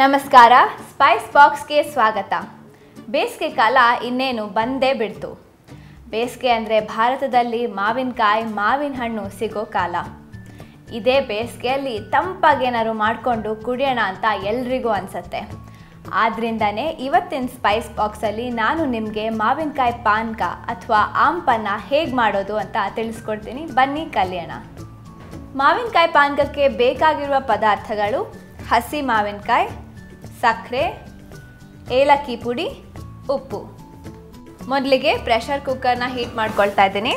ನಮಸ್ಕಾರ ಸ್ಪೈಸ್ ಬಾಕ್ಸ್ಗೆ ಸ್ವಾಗತ ಬೇಸಿಗೆ ಕಾಲ ಇನ್ನೇನು ಬಂದೇ ಬಿಡ್ತು ಬೇಸಿಗೆ ಅಂದರೆ ಭಾರತದಲ್ಲಿ ಮಾವಿನಕಾಯಿ ಮಾವಿನ ಹಣ್ಣು ಸಿಗೋ ಕಾಲ ಇದೇ ಬೇಸಿಗೆಯಲ್ಲಿ ತಂಪಾಗೇನಾದ್ರು ಮಾಡಿಕೊಂಡು ಕುಡಿಯೋಣ ಅಂತ ಎಲ್ರಿಗೂ ಅನಿಸತ್ತೆ ಆದ್ರಿಂದನೇ ಇವತ್ತಿನ ಸ್ಪೈಸ್ ಬಾಕ್ಸಲ್ಲಿ ನಾನು ನಿಮಗೆ ಮಾವಿನಕಾಯಿ ಪಾನಕ ಅಥವಾ ಆಂಪನ್ನ ಹೇಗೆ ಮಾಡೋದು ಅಂತ ತಿಳಿಸ್ಕೊಡ್ತೀನಿ ಬನ್ನಿ ಕಲಿಯೋಣ ಮಾವಿನಕಾಯಿ ಪಾನಕಕ್ಕೆ ಬೇಕಾಗಿರುವ ಪದಾರ್ಥಗಳು ಹಸಿ ಮಾವಿನಕಾಯಿ ಸಕ್ಕರೆ ಏಲಕ್ಕಿ ಪುಡಿ ಉಪ್ಪು ಮೊದಲಿಗೆ ಪ್ರೆಷರ್ ಕುಕ್ಕರ್ನ ಹೀಟ್ ಮಾಡ್ಕೊಳ್ತಾ ಇದ್ದೀನಿ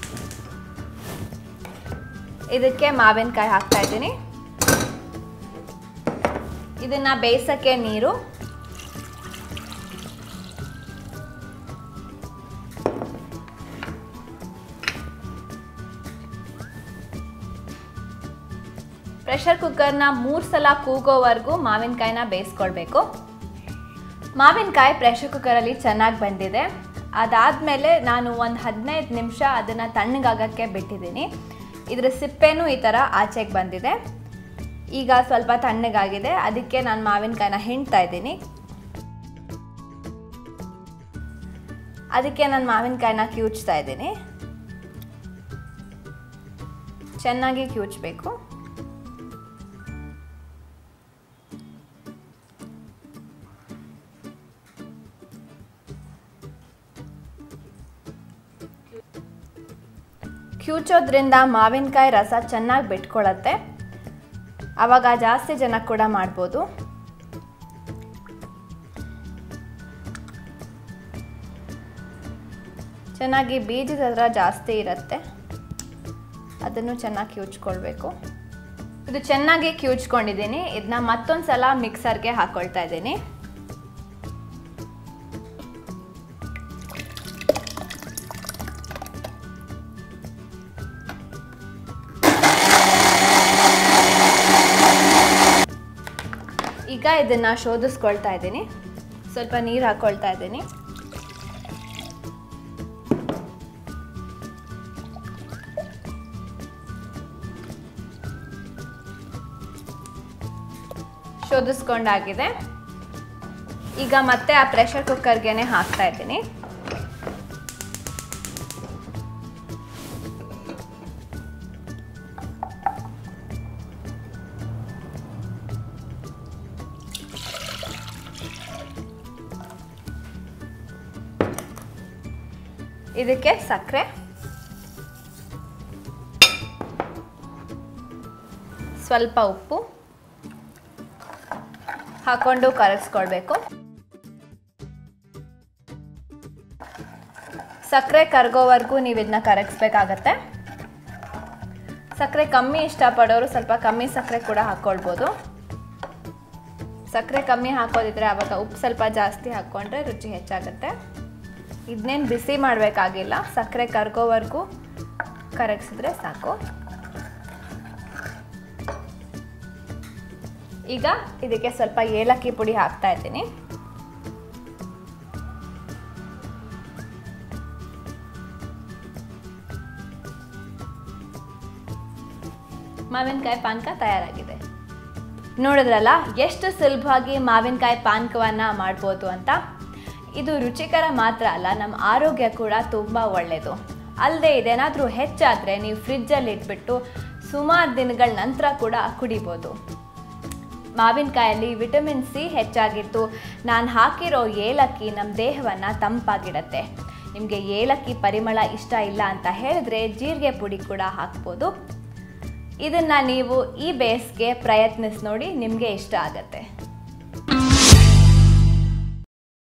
ಇದಕ್ಕೆ ಮಾವಿನಕಾಯಿ ಹಾಕ್ತಾ ಇದ್ದೀನಿ ಇದನ್ನ ಬೇಯಿಸೋಕ್ಕೆ ನೀರು ಪ್ರೆಷರ್ ಕುಕ್ಕರ್ನ ಮೂರು ಸಲ ಕೂಗೋವರೆಗೂ ಮಾವಿನಕಾಯಿನ ಬೇಯಿಸ್ಕೊಳ್ಬೇಕು ಮಾವಿನಕಾಯಿ ಪ್ರೆಷರ್ ಕುಕ್ಕರಲ್ಲಿ ಚೆನ್ನಾಗಿ ಬಂದಿದೆ ಅದಾದಮೇಲೆ ನಾನು ಒಂದು ಹದಿನೈದು ನಿಮಿಷ ಅದನ್ನು ತಣ್ಣಗಾಗಕ್ಕೆ ಬಿಟ್ಟಿದ್ದೀನಿ ಇದರ ಸಿಪ್ಪೆನೂ ಈ ಥರ ಆಚೆಗೆ ಬಂದಿದೆ ಈಗ ಸ್ವಲ್ಪ ತಣ್ಣಗಾಗಿದೆ ಅದಕ್ಕೆ ನಾನು ಮಾವಿನಕಾಯಿನ ಹಿಂಡ್ತಾ ಇದ್ದೀನಿ ಅದಕ್ಕೆ ನಾನು ಮಾವಿನಕಾಯಿನ ಕಿವುಚ್ತಾ ಇದ್ದೀನಿ ಚೆನ್ನಾಗಿ ಕಿವುಚ್ಬೇಕು ಕ್ಯೂಚೋದ್ರಿಂದ ಮಾವಿನಕಾಯಿ ರಸ ಚೆನ್ನಾಗಿ ಬಿಟ್ಕೊಳ್ಳುತ್ತೆ ಆವಾಗ ಜಾಸ್ತಿ ಜನ ಕೂಡ ಮಾಡ್ಬೋದು ಚೆನ್ನಾಗಿ ಬೀಜದ ಹತ್ರ ಜಾಸ್ತಿ ಇರುತ್ತೆ ಅದನ್ನು ಚೆನ್ನಾಗಿ ಕಿವುಚ್ಕೊಳ್ಬೇಕು ಇದು ಚೆನ್ನಾಗಿ ಕಿವುಚ್ಕೊಂಡಿದ್ದೀನಿ ಇದನ್ನ ಮತ್ತೊಂದು ಸಲ ಮಿಕ್ಸರ್ಗೆ ಹಾಕ್ಕೊಳ್ತಾ ಇದ್ದೀನಿ ಈಗ ಇದನ್ನು ಶೋಧಿಸ್ಕೊಳ್ತಾ ಇದ್ದೀನಿ ಸ್ವಲ್ಪ ನೀರು ಹಾಕ್ಕೊಳ್ತಾ ಇದ್ದೀನಿ ಶೋಧಿಸ್ಕೊಂಡಾಗಿದೆ ಈಗ ಮತ್ತೆ ಆ ಪ್ರೆಷರ್ ಕುಕ್ಕರ್ಗೆ ಹಾಕ್ತಾ ಇದ್ದೀನಿ ಇದಕ್ಕೆ ಸಕ್ಕರೆ ಸ್ವಲ್ಪ ಉಪ್ಪು ಹಾಕೊಂಡು ಕರಗಿಸ್ಕೊಳ್ಬೇಕು ಸಕ್ಕರೆ ಕರಗೋವರೆಗೂ ನೀವು ಇದನ್ನ ಕರಗಿಸ್ಬೇಕಾಗತ್ತೆ ಸಕ್ಕರೆ ಕಮ್ಮಿ ಇಷ್ಟಪಡೋರು ಸ್ವಲ್ಪ ಕಮ್ಮಿ ಸಕ್ಕರೆ ಕೂಡ ಹಾಕ್ಕೊಳ್ಬೋದು ಸಕ್ಕರೆ ಕಮ್ಮಿ ಹಾಕೋದಿದ್ರೆ ಆವಾಗ ಉಪ್ಪು ಸ್ವಲ್ಪ ಜಾಸ್ತಿ ಹಾಕ್ಕೊಂಡ್ರೆ ರುಚಿ ಹೆಚ್ಚಾಗುತ್ತೆ ಇದನ್ನೇನು ಬಿಸಿ ಮಾಡಬೇಕಾಗಿಲ್ಲ ಸಕ್ಕರೆ ಕರ್ಗೋವರೆಗೂ ಕರಗಿಸಿದ್ರೆ ಸಾಕು ಈಗ ಇದಕ್ಕೆ ಸ್ವಲ್ಪ ಏಲಕ್ಕಿ ಪುಡಿ ಹಾಕ್ತಾ ಇದ್ದೀನಿ ಮಾವಿನಕಾಯಿ ಪಾನಕ ತಯಾರಾಗಿದೆ ನೋಡಿದ್ರಲ್ಲ ಎಷ್ಟು ಸುಲಭವಾಗಿ ಮಾವಿನಕಾಯಿ ಪಾನಕವನ್ನು ಮಾಡ್ಬೋದು ಅಂತ ಇದು ರುಚಿಕರ ಮಾತ್ರ ಅಲ್ಲ ನಮ್ಮ ಆರೋಗ್ಯ ಕೂಡ ತುಂಬ ಒಳ್ಳೆಯದು ಅಲ್ಲದೆ ಇದೇನಾದರೂ ಹೆಚ್ಚಾದರೆ ನೀವು ಫ್ರಿಜ್ಜಲ್ಲಿ ಇಟ್ಬಿಟ್ಟು ಸುಮಾರು ದಿನಗಳ ನಂತರ ಕೂಡ ಕುಡಿಬೋದು ಮಾವಿನಕಾಯಲ್ಲಿ ವಿಟಮಿನ್ ಸಿ ಹೆಚ್ಚಾಗಿತ್ತು ನಾನು ಹಾಕಿರೋ ಏಲಕ್ಕಿ ನಮ್ಮ ದೇಹವನ್ನು ತಂಪಾಗಿಡತ್ತೆ ನಿಮಗೆ ಏಲಕ್ಕಿ ಪರಿಮಳ ಇಷ್ಟ ಇಲ್ಲ ಅಂತ ಹೇಳಿದ್ರೆ ಜೀರಿಗೆ ಪುಡಿ ಕೂಡ ಹಾಕ್ಬೋದು ಇದನ್ನು ನೀವು ಈ ಬೇಸ್ಗೆ ಪ್ರಯತ್ನಿಸಿ ನೋಡಿ ನಿಮಗೆ ಇಷ್ಟ ಆಗುತ್ತೆ